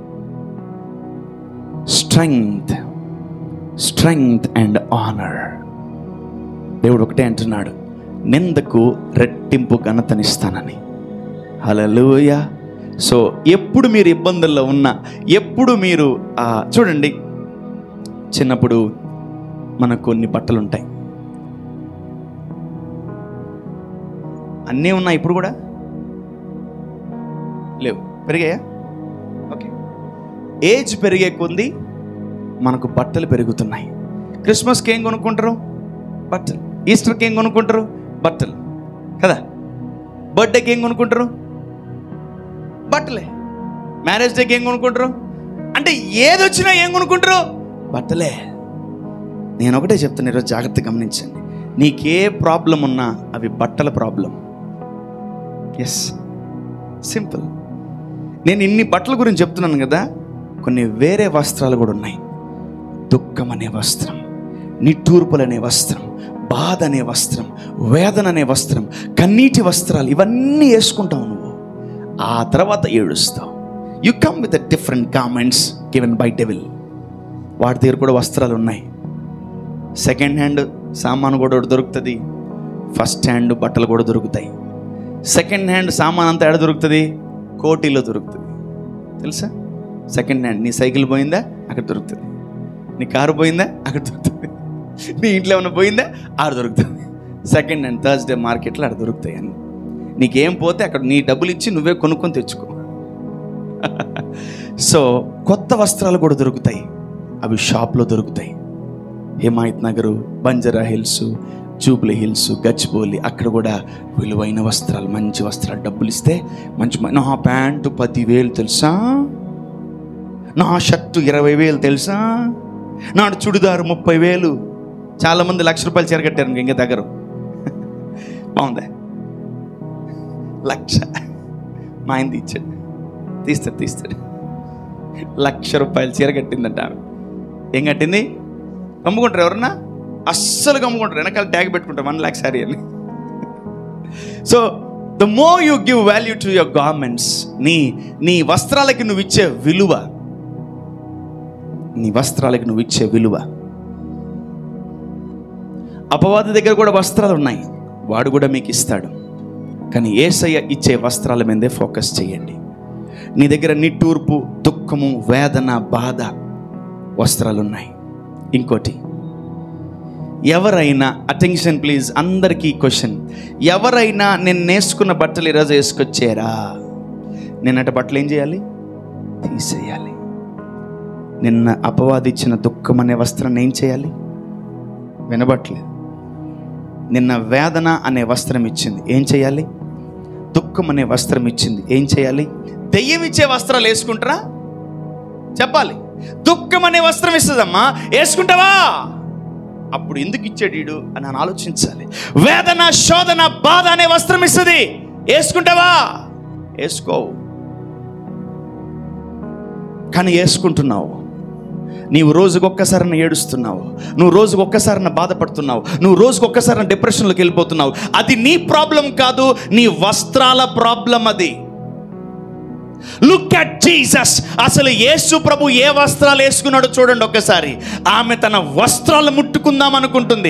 స్ట్రెంగ్త్ స్ట్రెంగ్త్ అండ్ ఆనర్ దేవుడు ఒకటే అంటున్నాడు నిందకు రెట్టింపు ఘనతనిస్తానని హలలుయ సో ఎప్పుడు మీరు ఇబ్బందుల్లో ఉన్నా ఎప్పుడు మీరు ఆ, చూడండి చిన్నప్పుడు మనకు కొన్ని బట్టలు ఉంటాయి అన్నీ ఉన్నాయి ఇప్పుడు కూడా లేవు పెరిగాయా ఓకే ఏజ్ పెరిగే కొంది మనకు బట్టలు పెరుగుతున్నాయి క్రిస్మస్కి ఏం కొనుక్కుంటారు బట్టలు ఈస్టర్కి ఏం కొనుక్కుంటారు బట్టలు కదా బర్త్డేకి ఏం కొనుక్కుంటారు బట్టలే మ్యారేజ్ డేకి ఏం కొనుక్కుంటారు అంటే ఏది వచ్చినా ఏం కొనుక్కుంటారు బట్టలే నేను ఒకటే చెప్తాను ఈరోజు జాగ్రత్త గమనించండి నీకే ప్రాబ్లం ఉన్నా అవి బట్టల ప్రాబ్లం ఎస్ సింపుల్ నేను ఇన్ని బట్టల గురించి చెప్తున్నాను కదా కొన్ని వేరే వస్త్రాలు కూడా ఉన్నాయి దుఃఖం అనే వస్త్రం నిట్టూర్పులు అనే వస్త్రం బాధ అనే వస్త్రం వేదన అనే వస్త్రం కన్నీటి వస్త్రాలు ఇవన్నీ వేసుకుంటావు నువ్వు ఆ తర్వాత ఏడుస్తావు you come with different garments given by devil వాటి దగ్గర కూడా వస్త్రాలు ఉన్నాయి సెకండ్ హ్యాండ్ సామాను కూడా ఒకటి దొరుకుతుంది ఫస్ట్ హ్యాండ్ బట్టలు కూడా దొరుకుతాయి సెకండ్ హ్యాండ్ సామాన్ అంతా ఎక్కడ దొరుకుతుంది కోటీలో దొరుకుతుంది తెలుసా సెకండ్ హ్యాండ్ నీ సైకిల్ పోయిందా అక్కడ దొరుకుతుంది నీ కారు పోయిందా అక్కడ దొరుకుతుంది నీ ఇంట్లో ఏమైనా పోయిందా ఆడ దొరుకుతుంది సెకండ్ హ్యాండ్ థర్స్డే మార్కెట్లో అక్కడ దొరుకుతాయి అన్ని నీకేం పోతే అక్కడ నీ డబ్బులు ఇచ్చి నువ్వే కొనుక్కొని తెచ్చుకో సో కొత్త వస్త్రాలు కూడా దొరుకుతాయి అవి షాప్లో దొరుకుతాయి హిమాయత్ నగరు బంజరా హిల్స్ జూబ్లీ హిల్స్ గచ్చిబౌలి అక్కడ కూడా విలువైన వస్త్రాలు మంచి వస్త్రాలు డబ్బులు ఇస్తే మంచి మ- నా ప్యాంటు పదివేలు తెలుసా నా షర్టు ఇరవై వేలు తెలుసా నా చుడిదారు ముప్పై వేలు చాలామంది లక్ష రూపాయలు చేరగట్టారు ఇంక దగ్గర బాగుందా లక్ష మా ఆయన తీర్చాడు తీస్తాడు తీస్తాడు లక్ష రూపాయలు చీర కట్టిందంట ఆమె ఏం కట్టింది కమ్ముకుంటారు ఎవరన్నా అస్సలు కమ్ముకుంటారు వెనకాల ట్యాగ్ పెట్టుకుంటారు వన్ ల్యాక్ సారీ అని so the more you give value to your garments నీ నీ వస్త్రాలకి నువ్వు ఇచ్చే విలువ నీ వస్త్రాలకు నువ్వు ఇచ్చే విలువ అపవాది దగ్గర కూడా వస్త్రాలు ఉన్నాయి వాడు కూడా మీకు ఇస్తాడు కానీ ఏసయ్య ఇచ్చే వస్త్రాల మీదే ఫోకస్ చేయండి నీ దగ్గర నిట్టూర్పు దుఃఖము వేదన బాధ వస్త్రాలు ఉన్నాయి ఇంకోటి ఎవరైనా అటెన్షన్ ప్లీజ్ అందరికీ క్వశ్చన్ ఎవరైనా నేను నేసుకున్న బట్టలు ఈరోజు వేసుకొచ్చారా నిన్నటి బట్టలు ఏం చేయాలి తీసేయాలి నిన్న అపవాది ఇచ్చిన దుఃఖం అనే వస్త్రాన్ని ఏం చేయాలి వినబట్లేదు నిన్న వేదన అనే వస్త్రం ఇచ్చింది ఏం చేయాలి దుఃఖం అనే వస్త్రం ఇచ్చింది ఏం చేయాలి దెయ్యం ఇచ్చే వస్త్రాలు వేసుకుంటారా చెప్పాలి దుఃఖం అనే వస్త్రం ఇస్తుందమ్మా వేసుకుంటావా అప్పుడు ఎందుకు ఇచ్చాడు వీడు అని నేను ఆలోచించాలి వేదన శోధన బాధ అనే వస్త్రం ఇస్తుంది వేసుకుంటావా వేసుకోవు కానీ వేసుకుంటున్నావు నీవు రోజుకు ఒక్కసారి ఏడుస్తున్నావు నువ్వు రోజుకు ఒక్కసారి బాధపడుతున్నావు నువ్వు రోజుకు ఒక్కసారి డిప్రెషన్లోకి వెళ్ళిపోతున్నావు అది నీ ప్రాబ్లం కాదు నీ వస్త్రాల ప్రాబ్లం అది లుక్ అట్ జీసస్ అసలు యేసు ప్రభు ఏ వస్త్రాలు వేసుకున్నాడో చూడండి ఒక్కసారి ఆమె తన వస్త్రాలు ముట్టుకుందాం అనుకుంటుంది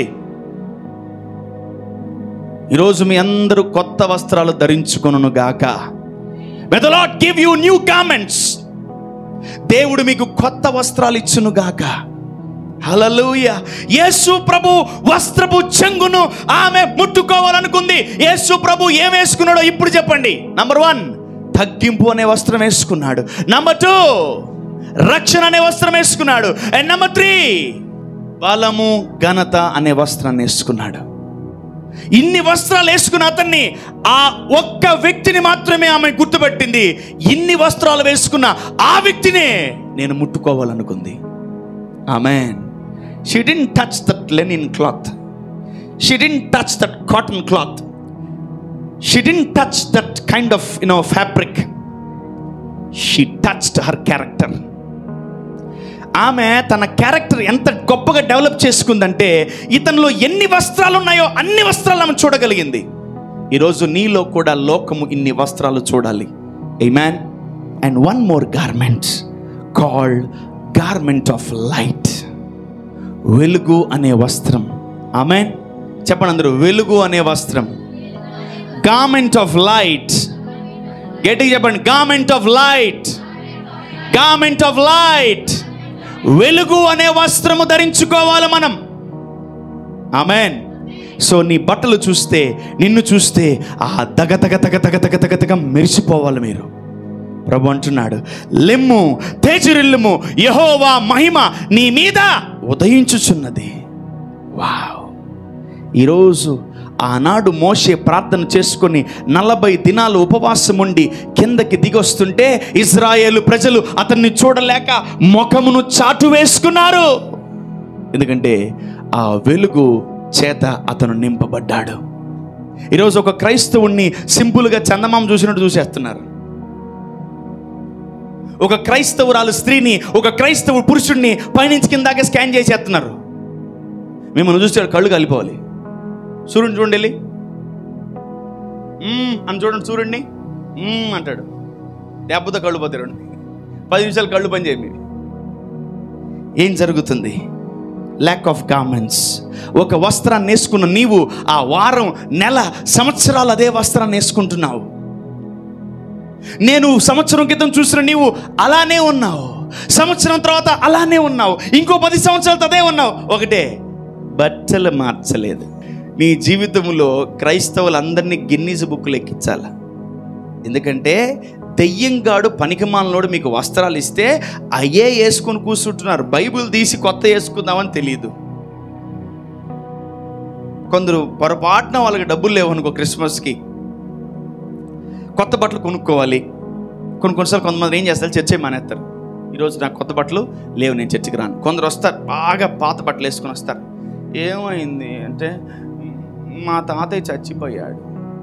ఈరోజు మీ అందరూ కొత్త వస్త్రాలు ధరించుకొను గాక వెద lord give you new garments దేవుడు మీకు కొత్త వస్త్రాలు ఇచ్చును గాక హలలుయ యేసు ప్రభు వస్త్రపు చెంగును ఆమె ముట్టుకోవాలనుకుంది యేసు ప్రభు ఏం వేసుకున్నాడో ఇప్పుడు చెప్పండి నంబర్ వన్ తగ్గింపు అనే వస్త్రం వేసుకున్నాడు నంబర్ టూ రక్షణ అనే వస్త్రం వేసుకున్నాడు అండ్ నంబర్ త్రీ బలము ఘనత అనే వస్త్రాన్ని వేసుకున్నాడు ఇన్ని వస్త్రాలు వేసుకున్న అతన్ని ఆ ఒక్క వ్యక్తిని మాత్రమే ఆమె గుర్తుపెట్టింది ఇన్ని వస్త్రాలు వేసుకున్న ఆ వ్యక్తినే నేను ముట్టుకోవాలనుకుంది ఆమె she didn't touch that linen cloth she didn't touch that cotton cloth she didn't touch that kind of you know fabric she touched her character ఆమె తన క్యారెక్టర్ ఎంత గొప్పగా డెవలప్ చేసుకుందంటే ఇతనిలో ఎన్ని వస్త్రాలు ఉన్నాయో అన్ని వస్త్రాలు ఆమె చూడగలిగింది ఈరోజు నీలో కూడా లోకము ఇన్ని వస్త్రాలు చూడాలి amen and one more garments called garment of light వెలుగు అనే వస్త్రం ఆమె చెప్పండి అందరూ వెలుగు అనే వస్త్రం గార్మెంట్ ఆఫ్ లైట్ గట్టిగా చెప్పండి garment of light garment of light వెలుగు అనే వస్త్రము ధరించుకోవాలి మనం ఆమెన్ సో నీ బట్టలు చూస్తే నిన్ను చూస్తే ఆ దగ తగ తగ తగ తగ తగ తగ మెరిసిపోవాలి మీరు ప్రభు అంటున్నాడు లెమ్ము తేజరిల్లుము యహోవా మహిమ నీ మీద ఉదయించుచున్నది వావ్ ఈరోజు ఆనాడు మోషే ప్రార్థన చేసుకొని నలభై దినాలు ఉపవాసం ఉండి కిందకి దిగొస్తుంటే ఇజ్రాయేలు ప్రజలు అతన్ని చూడలేక ముఖమును చాటు వేసుకున్నారు ఎందుకంటే ఆ వెలుగు చేత అతను నింపబడ్డాడు ఈరోజు ఒక క్రైస్తవుణ్ణి సింపుల్గా చందమామ చూసినట్టు చూసేస్తున్నారు ఒక క్రైస్తవురాలు స్త్రీని ఒక క్రైస్తవ పురుషుడిని పైనుంచి కిందాకే స్కాన్ చేసేస్తున్నారు మిమ్మల్ని చూస్తే కళ్ళు కలిపోవాలి సూర్యుని చూడండి వెళ్ళి "మ్మ్" అని చూడండి సూర్యుడిని "మ్మ్" అంటాడు దెబ్బతో కళ్ళు పోతారు రెండు పది నిమిషాలు కళ్ళు పని చేయండి ఏం జరుగుతుంది ల్యాక్ ఆఫ్ గార్మెంట్స్ ఒక వస్త్రాన్ని వేసుకున్న నీవు ఆ వారం నెల సంవత్సరాలు అదే వస్త్రాన్ని వేసుకుంటున్నావు నేను సంవత్సరం క్రితం చూసిన నీవు అలానే ఉన్నావు సంవత్సరం తర్వాత అలానే ఉన్నావు ఇంకో పది సంవత్సరాలతో అదే ఉన్నావు ఒకటే బట్టలు మార్చలేదు నీ జీవితంలో క్రైస్తవులందరినీ గిన్నీస్ బుక్లు ఎక్కించాల ఎందుకంటే దెయ్యంగాడు పనికిమాలనోడు మీకు వస్త్రాలు ఇస్తే అయ్యే వేసుకొని కూర్చుంటున్నారు బైబిల్ తీసి కొత్త వేసుకుందామని తెలియదు కొందరు పొరపాటున వాళ్ళకి డబ్బులు లేవు అనుకో క్రిస్మస్కి కొత్త బట్టలు కొనుక్కోవాలి కొన్ని కొన్నిసార్లు కొంతమంది ఏం చేస్తారు చర్చే మానేస్తారు ఈరోజు నాకు కొత్త బట్టలు లేవు నేను చర్చికి రాను కొందరు వస్తారు బాగా పాత బట్టలు వేసుకొని వస్తారు ఏమైంది అంటే మా తాతయ్య చచ్చిపోయాడు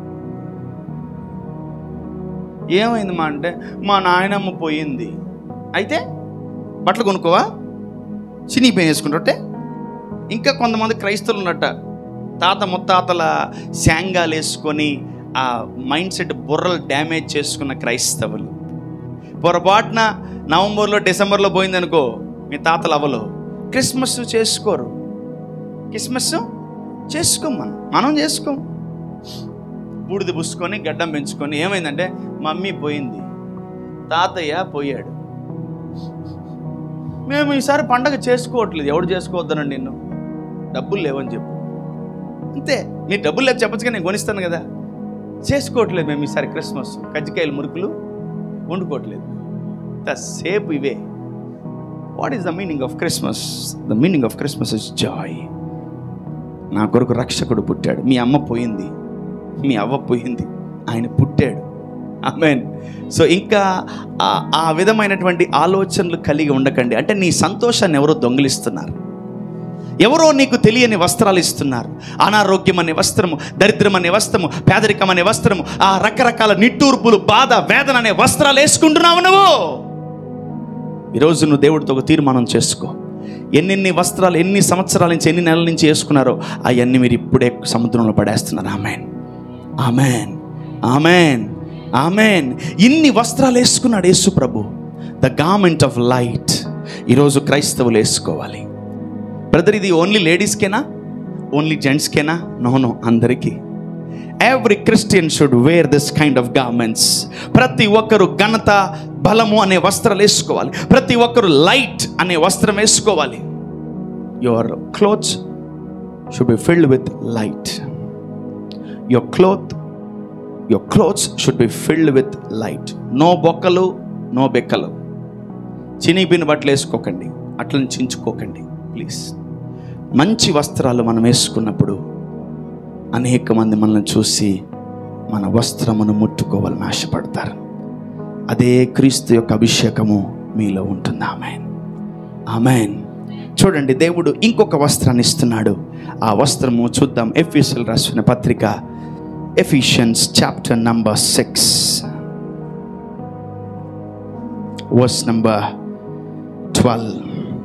ఏమైంది మా అంటే మా నాయనమ్మ పోయింది అయితే బట్టలు కొనుక్కోవా చినిగిపోయి వేసుకుంటుంటే ఇంకా కొంతమంది క్రైస్తవులు ఉన్నట్ట తాత ముత్తాతల శాంగాలు వేసుకొని ఆ మైండ్ సెట్ బుర్రలు డ్యామేజ్ చేసుకున్న క్రైస్తవులు పొరపాటున నవంబర్లో డిసెంబర్లో పోయిందనుకో మీ తాతలు అవ్వలు క్రిస్మస్ చేసుకోరు క్రిస్మస్ చేసుకోం మనం మనం చేసుకోం బూడిద పుసుకొని గడ్డం పెంచుకొని ఏమైందంటే మమ్మీ పోయింది తాతయ్య పోయాడు మేము ఈసారి పండగ చేసుకోవట్లేదు ఎవడు చేసుకోవద్దనండి నిన్ను డబ్బులు లేవని చెప్పు అంతే నీ డబ్బులు లేక చెప్పచ్చు నేను కొనిస్తాను కదా చేసుకోవట్లేదు మేము ఈసారి క్రిస్మస్ కజ్జికాయలు మురుకులు వండుకోవట్లేదు ద సేపు ఇవే what is the meaning of Christmas the meaning of Christmas is joy నా కొరకు రక్షకుడు పుట్టాడు మీ అమ్మ పోయింది మీ అవ్వ పోయింది ఆయన పుట్టాడు ఆమెన్ సో ఇంకా ఆ- ఆ విధమైనటువంటి ఆలోచనలు కలిగి ఉండకండి అంటే నీ సంతోషాన్ని ఎవరో దొంగిలిస్తున్నారు ఎవరో నీకు తెలియని వస్త్రాలు ఇస్తున్నారు అనారోగ్యం అనే వస్త్రము దరిద్రం అనే వస్త్రము పేదరికం అనే వస్త్రము ఆ రకరకాల నిట్టూర్పులు బాధ వేదన అనే వస్త్రాలు వేసుకుంటున్నావు నువ్వు ఈరోజు నువ్వు దేవుడితో ఒక తీర్మానం చేసుకో ఎన్నెన్ని వస్త్రాలు ఎన్ని సంవత్సరాల నుంచి ఎన్ని నెలల నుంచి వేసుకున్నారో అవన్నీ మీరు ఇప్పుడే సముద్రంలో పడేస్తున్నారు ఆమెన్ ఆమెన్ ఆమెన్ ఆమెన్ ఇన్ని వస్త్రాలు వేసుకున్నాడు యేసు ప్రభు ద గార్మెంట్ ఆఫ్ లైట్ ఈరోజు క్రైస్తవులు వేసుకోవాలి బ్రదర్ ఇది ఓన్లీ లేడీస్కేనా ఓన్లీ జెంట్స్కేనా నో నో అందరికీ every Christian should wear this kind of garments ప్రతి ఒక్కరు ఘనత బలము అనే వస్త్రాలు వేసుకోవాలి ప్రతి ఒక్కరు లైట్ అనే వస్త్రం వేసుకోవాలి your clothes should be filled with light your cloth your clothes should be filled with light no బొక్కలు నో బెక్కలు చినిగిపోయిన బట్టలు వేసుకోకండి అట్లని చించుకోకండి ప్లీజ్ మంచి వస్త్రాలు మనం వేసుకున్నప్పుడు అనేక మంది మనల్ని చూసి మన వస్త్రమును ముట్టుకోవాలని ఆశపడతారు అదే క్రీస్తు యొక్క అభిషేకము మీలో ఉంటుంది ఆమెన్ ఆమెన్ చూడండి దేవుడు ఇంకొక వస్త్రాన్ని ఇస్తున్నాడు ఆ వస్త్రము చూద్దాం ఎఫీసీలు రాసిన పత్రిక Ephesians chapter number six verse number twelve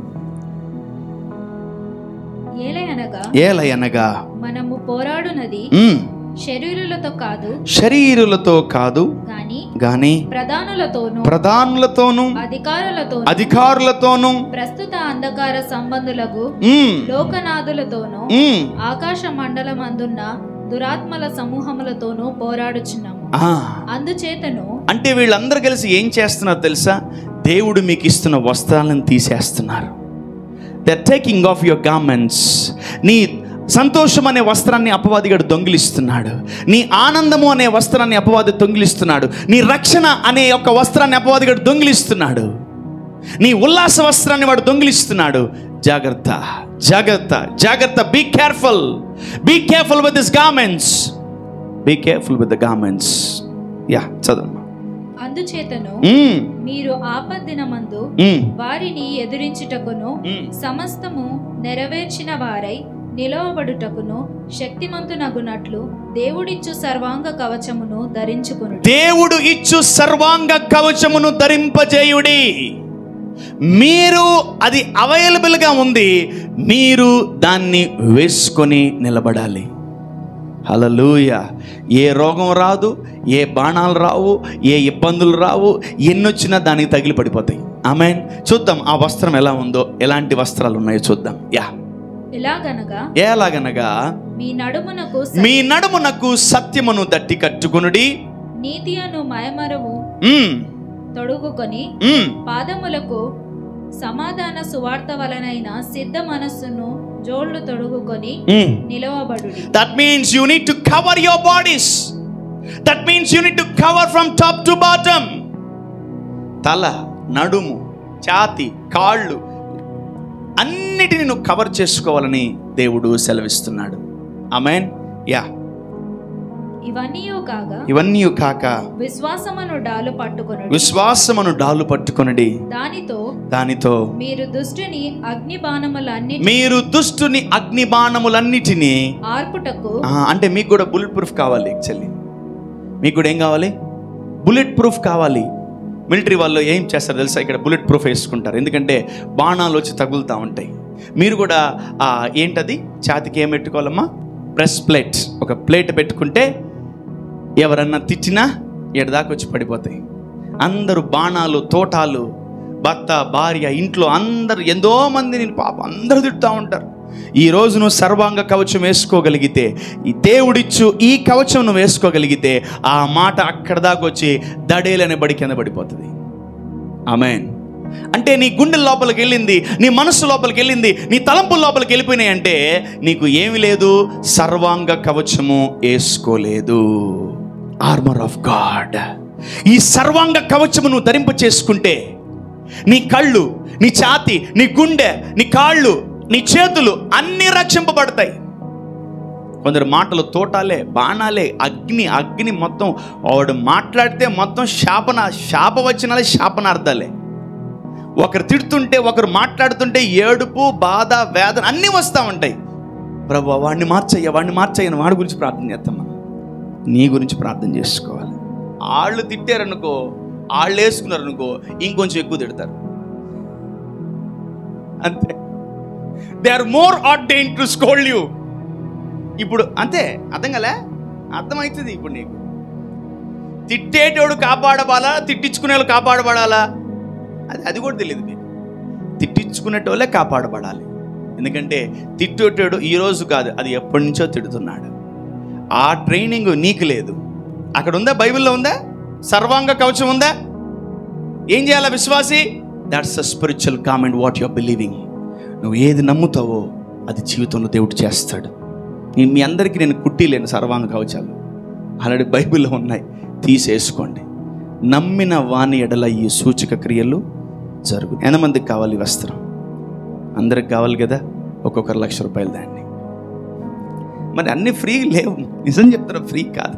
ఏలయనగా ఏలయనగా మనము పోరాడునది మ్, శరీరులతో కాదు శరీరులతో కాదు గాని గాని ప్రధానులతోనూ ప్రధానులతోనూ అధికారులతోనూ అధికారులతోనూ ప్రస్తుత అంధకార సంబంధులకు మ్, లోకనాథులతోనూ మ్, ఆకాశ మండలమందున్న దురాత్మల సమూహములతోనూ పోరాడుచున్నాము ఆ. అందుచేతను అంటే వీళ్ళందరూ కలిసి ఏం చేస్తున్నారు తెలుసా దేవుడు మీకు ఇస్తున్న వస్త్రాలను తీసేస్తున్నారు the taking off your garments నీ సంతోషం అనే వస్త్రాన్ని అపవాదిగాడు దొంగిలిస్తున్నాడు నీ ఆనందము అనే వస్త్రాన్ని అపవాది దొంగిలిస్తున్నాడు నీ రక్షణ అనే యొక్క వస్త్రాన్ని అపవాదిగాడు దొంగిలిస్తున్నాడు నీ ఉల్లాస వస్త్రాన్ని వాడు దొంగిలిస్తున్నాడు జాగ్రత్త జాగ్రత్త జాగ్రత్త be careful be careful with this garments be careful with the garments యా చదవమ్మా అందుచేతను మ్మ్. మీరు ఆపద్దినమందు మ్మ్. వారిని ఎదిరించుటకును మ్మ్. సమస్తము నెరవేర్చిన వారై నిలవబడుటకును శక్తిమంతునగునట్లు దేవుడిచ్చు సర్వాంగ కవచమును ధరించుకును దేవుడు ఇచ్చు సర్వాంగ కవచమును ధరింపజేయుడి మీరు అది అవైలబుల్గా ఉంది మీరు దాన్ని వేసుకొని నిలబడాలి హలలుయ ఏ రోగం రాదు ఏ బాణాలు రావు ఏ ఇబ్బందులు రావు ఎన్నొచ్చినా దానికి తగిలి పడిపోతాయి ఆమె చూద్దాం ఆ వస్త్రం ఎలా ఉందో ఎలాంటి వస్త్రాలు ఉన్నాయో చూద్దాం యా ఎలాగనగా ఎలాగనగా మీ నడుమునకు స- మీ నడుమునకు సత్యమును దట్టి కట్టుకునుడి నీతి అను మయమరము మ్, తొడుగుకొని మ్. పాదములకు సమాధాన సువార్త వలనైన సిద్ధ మనస్సును జోళ్లు తొడుగుకొని Mm. నిలవబడు That means you need to cover your bodies. That means you need to cover from top to bottom. తల నడుము ఛాతి కాళ్ళు అన్నిటిని నువ్వు కవర్ చేసుకోవాలని దేవుడు సెలవిస్తున్నాడు ఆమెన్ యా ఇవన్నీ కాగా ఇవన్నీ కాక విశ్వాసమును డాలు పట్టుకొను విశ్వాసమును డాలు పట్టుకొనడి దానితో దానితో మీరు దుష్టుని అగ్ని బాణములన్ని మీరు దుష్టుని అగ్ని బాణములన్నిటినీ ఆర్పుటకు ఆ, అంటే మీకు కూడా బుల్లెట్ ప్రూఫ్ కావాలి యాక్చువల్లీ మీకు కూడా ఏం కావాలి బుల్లెట్ ప్రూఫ్ కావాలి మిలిటరీ వాళ్ళు ఏం చేస్తారు తెలుసా ఇక్కడ బుల్లెట్ ప్రూఫ్ వేసుకుంటారు ఎందుకంటే బాణాలు వచ్చి తగులుతూ ఉంటాయి మీరు కూడా ఆ, ఏంటది ఛాతికి ఏం పెట్టుకోవాలమ్మా బ్రెస్ ప్లేట్ ఒక ప్లేట్ పెట్టుకుంటే ఎవరన్నా తిట్టినా ఎడదాకా వచ్చి పడిపోతాయి అందరూ బాణాలు తోటాలు భర్త భార్య ఇంట్లో అందరు ఎంతో మంది నేను పాపం అందరూ తిడుతూ ఉంటారు ఈ రోజు నువ్వు సర్వాంగ కవచం వేసుకోగలిగితే ఈ దేవుడిచ్చు ఈ కవచం నువ్వు వేసుకోగలిగితే ఆ మాట అక్కడ దాకా వచ్చి దడేలనే బడి కింద పడిపోతుంది ఆమెన్ అంటే నీ గుండె లోపలికి వెళ్ళింది నీ మనస్సు లోపలికి వెళ్ళింది నీ తలంపుల లోపలికి వెళ్ళిపోయినాయి అంటే నీకు ఏమి లేదు సర్వాంగ కవచము వేసుకోలేదు ఆర్మర్ ఆఫ్ గాడ్ ఈ సర్వాంగ కవచము నువ్వు ధరింప చేసుకుంటే నీ కళ్ళు నీ ఛాతి నీ గుండె నీ కాళ్ళు నీ చేతులు అన్నీ రక్షింపబడతాయి కొందరు మాటలు తోటాలే బాణాలే అగ్ని అగ్ని మొత్తం వాడు మాట్లాడితే మొత్తం శాపన శాపవచనాలే శాపనార్థాలే ఒకరు తిడుతుంటే ఒకరు మాట్లాడుతుంటే ఏడుపు బాధ వేదన అన్నీ వస్తూ ఉంటాయి ప్రభు వాడిని మార్చయ్యా వాడిని మార్చయ్యా వాడి గురించి ప్రార్థన చేస్తామా నీ గురించి ప్రార్థన చేసుకోవాలి వాళ్ళు తిట్టారనుకో వాళ్ళు వేసుకున్నారనుకో ఇంకొంచెం ఎక్కువ తిడతారు అంతే they are more ordain to scold you ఇప్పుడు అంతే అర్థం కలే అర్థమవుతుంది ఇప్పుడు నీకు తిట్టేటోడు కాపాడబాలా తిట్టించుకునేవాళ్ళు కాపాడబడాలా అది అది కూడా తెలియదు మీకు తిట్టించుకునేటోళ్ళే కాపాడబడాలి ఎందుకంటే తిట్టేటోడు ఈ రోజు కాదు అది ఎప్పటి నుంచో తిడుతున్నాడు ఆ ట్రైనింగ్ నీకు లేదు అక్కడ ఉందా బైబిల్లో ఉందా సర్వాంగ కవచం ఉందా ఏం చేయాలా విశ్వాసి that's a spiritual comment what you're believing నువ్వు ఏది నమ్ముతావో అది జీవితంలో దేవుడు చేస్తాడు నేను మీ అందరికీ నేను కుట్టిలేను సర్వాంగ కవచాలు ఆల్రెడీ బైబిల్లో ఉన్నాయి తీసేసుకోండి నమ్మిన వాని ఎడల ఈ సూచక క్రియలు జరుగు ఎంతమందికి కావాలి ఈ వస్త్రం అందరికి కావాలి కదా ఒక్కొక్కరు లక్ష రూపాయలు దాన్ని మరి అన్ని ఫ్రీ లేవు నిజం చెప్తారా ఫ్రీ కాదు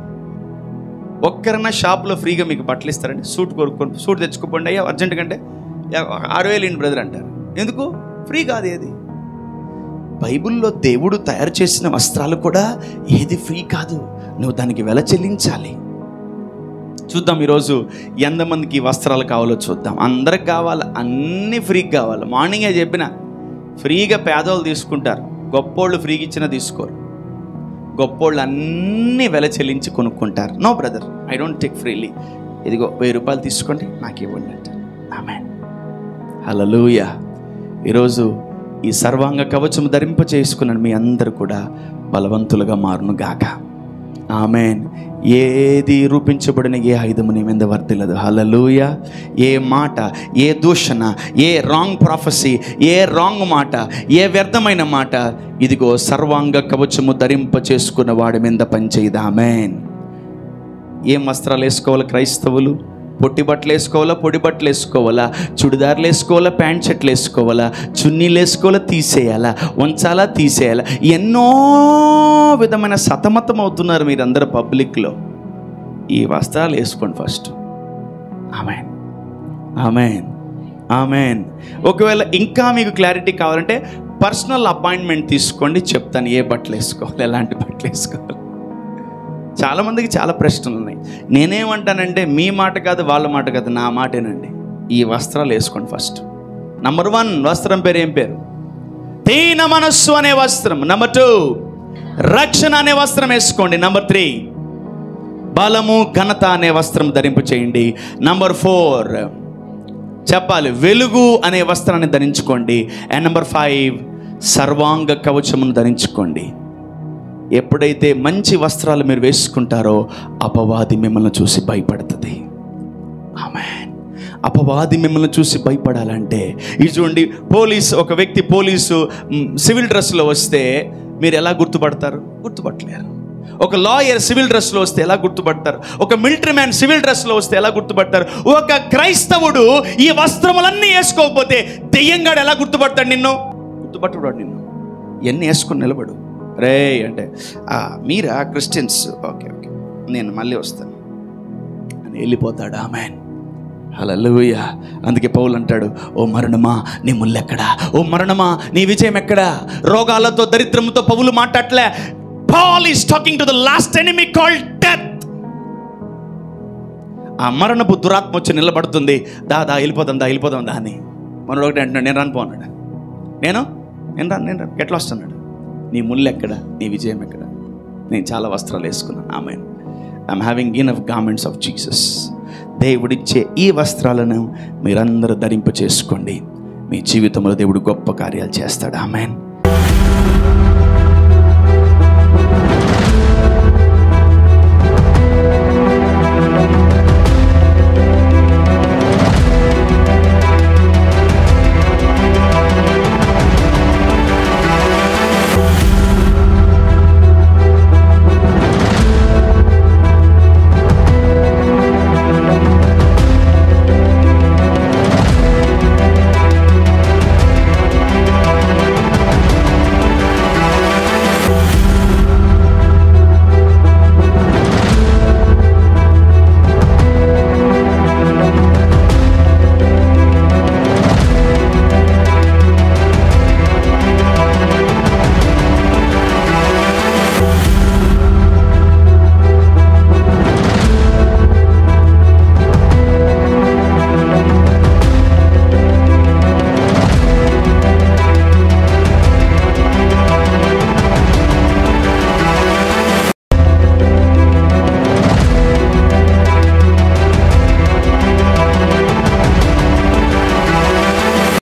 ఒక్కరన్నా షాప్లో ఫ్రీగా మీకు బట్టలు ఇస్తారండి సూట్ కొనుక్కొని సూట్ తెచ్చుకోపోండి అయ్యా అర్జెంట్ కంటే యా, ఆరు వేలు ఇంటి బ్రదర్ అంటారు ఎందుకు ఫ్రీ కాదు ఏది బైబిల్లో దేవుడు తయారు చేసిన వస్త్రాలు కూడా ఏది ఫ్రీ కాదు నువ్వు దానికి వెల చెల్లించాలి చూద్దాం ఈరోజు ఎంతమందికి వస్త్రాలు కావాలో చూద్దాం అందరికి కావాలి అన్నీ ఫ్రీగా కావాలి మార్నింగే చెప్పిన ఫ్రీగా పేదోళ్ళు తీసుకుంటారు గొప్పోళ్ళు ఫ్రీగా ఇచ్చినా తీసుకోరు గొప్పోళ్ళు అన్నీ వెల చెల్లించి కొనుక్కుంటారు no brother I don't take freely ఇదిగో వెయ్యి రూపాయలు తీసుకోండి నాకు ఇవ్వండి అంటారు ఆమె హలలుయ ఈరోజు ఈ సర్వాంగ కవచం ధరింప చేసుకున్న మీ అందరూ కూడా బలవంతులుగా మారును గాక ఆమెన్ ఏది రూపించబడిన ఏ ఆయుధము నీ మీద వర్తిల్లదు హలలుయ ఏ మాట ఏ దూషణ ఏ రాంగ్ ప్రాఫసీ ఏ రాంగ్ మాట ఏ వ్యర్థమైన మాట ఇదిగో సర్వాంగ కవచము ధరింప చేసుకున్న వాడి మీద పనిచేయదు ఆమెన్ ఏం వస్త్రాలు వేసుకోవాలి క్రైస్తవులు పొట్టి బట్టలు వేసుకోవాలా పొడి బట్టలు వేసుకోవాలా చుడిదార్లు వేసుకోవాలా ప్యాంట్ షర్ట్లు వేసుకోవాలా చున్నీలు వేసుకోవాలా తీసేయాలా ఉంచాలా తీసేయాలా ఎన్నో విధమైన సతమతం అవుతున్నారు మీరందరూ పబ్లిక్లో ఈ వస్త్రాలు వేసుకోండి ఫస్ట్ ఆమెన్ ఆమెన్ ఆమెన్ ఒకవేళ ఇంకా మీకు క్లారిటీ కావాలంటే పర్సనల్ అపాయింట్మెంట్ తీసుకోండి చెప్తాను ఏ బట్టలు వేసుకోవాలి ఎలాంటి బట్టలు వేసుకోవాలి చాలామందికి చాలా ప్రశ్నలు ఉన్నాయి నేనేమంటానంటే మీ మాట కాదు వాళ్ళ మాట కాదు నా మాటేనండి ఈ వస్త్రాలు వేసుకోండి ఫస్ట్ నంబర్ వన్ వస్త్రం పేరు ఏం పేరు దీన మనస్సు అనే వస్త్రం నంబర్ టూ రక్షణ అనే వస్త్రం వేసుకోండి నంబర్ త్రీ బలము ఘనత అనే వస్త్రం ధరింపు చేయండి నంబర్ ఫోర్ చెప్పాలి వెలుగు అనే వస్త్రాన్ని ధరించుకోండి అండ్ నెంబర్ ఫైవ్ సర్వాంగ కవచమును ధరించుకోండి ఎప్పుడైతే మంచి వస్త్రాలు మీరు వేసుకుంటారో అపవాది మిమ్మల్ని చూసి భయపడుతుంది ఆమెన్ అపవాది మిమ్మల్ని చూసి భయపడాలంటే ఇది చూడండి పోలీస్ ఒక వ్యక్తి పోలీసు మ్, సివిల్ డ్రెస్లో వస్తే మీరు ఎలా గుర్తుపడతారు గుర్తుపట్టలేరు ఒక లాయర్ సివిల్ డ్రెస్లో వస్తే ఎలా గుర్తుపడతారు ఒక మిలిటరీ మ్యాన్ సివిల్ డ్రెస్లో వస్తే ఎలా గుర్తుపడతారు ఒక క్రైస్తవుడు ఈ వస్త్రములన్నీ వేసుకోకపోతే దెయ్యంగాడు ఎలా గుర్తుపడతాడు నిన్ను గుర్తుపట్టుడు నిన్ను ఇవన్నీ వేసుకొని నిలబడు రే అంటే "ఆ, మీరా క్రిస్టియన్స్ ఓకే ఓకే నేను మళ్ళీ వస్తాను అని వెళ్ళిపోతాడు ఆమెన్ హల్లెలూయ అందుకే పౌలు అంటాడు ఓ మరణమా నీ ముల్లెక్కడా ఓ మరణమా నీ విజయం ఎక్కడా రోగాలతో దరిద్రంతో పౌలు మాట్లాడలే Paul is talking to the last enemy called death ఆ మరణపు దురాత్మ వచ్చి నిలబడుతుంది దా దా వెళ్ళిపోదాం దా వెళ్ళిపోదాం దా అని మనోడు ఒకటి అంటున్నాడు నేను రాను పో అన్నాడు నేను నేను రాను నేను రాను ఎట్లా వస్తున్నాడు నీ ముళ్ళు ఎక్కడ నీ విజయం ఎక్కడ నేను చాలా వస్త్రాలు వేసుకున్నాను ఆమె I'm having in of garments of Jesus దేవుడిచ్చే ఈ వస్త్రాలను మీరందరూ ధరింప చేసుకోండి మీ జీవితంలో దేవుడు గొప్ప కార్యాలు చేస్తాడు ఆమెన్